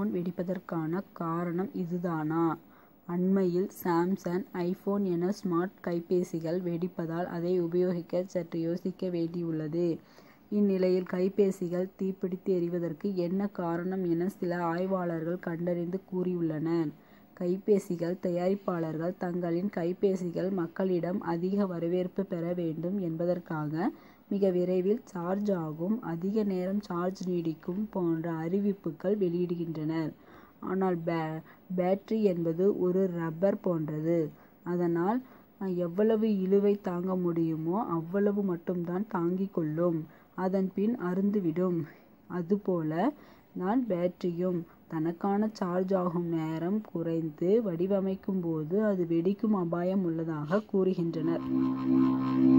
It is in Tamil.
ஐபோன் வெடிப்பதற்கான காரணம் இதுதானா அண்மையில் சாம்சங் ஐபோன் என ஸ்மார்ட் கைபேசிகள் வெடிப்பதால் அதை உபயோகிக்க சற்று யோசிக்க வேண்டியுள்ளது இந்நிலையில் கைபேசிகள் தீப்பிடித்து எரிவதற்கு என்ன காரணம் என சில ஆய்வாளர்கள் கண்டறிந்து கூறியுள்ளனர் கைபேசிகள் தயாரிப்பாளர்கள் தங்களின் கைபேசிகள் மக்களிடம் அதிக வரவேற்பு பெற வேண்டும் என்பதற்காக மிக விரைவில் சார்ஜ் ஆகும் அதிக நேரம் சார்ஜ் நீடிக்கும் போன்ற அறிவிப்புகள் வெளியிடுகின்றனர் ஆனால் பே பேட்டரி என்பது ஒரு ரப்பர் போன்றது அதனால் எவ்வளவு இழுவை தாங்க முடியுமோ அவ்வளவு மட்டும்தான் தாங்கிக் கொள்ளும் அதன் பின் அறுந்துவிடும் அதுபோல தான் பேட்டரியும் தனக்கான சார்ஜ் ஆகும் நேரம் குறைந்து வடிவமைக்கும் போது அது வெடிக்கும் அபாயம் உள்ளதாக கூறுகின்றனர்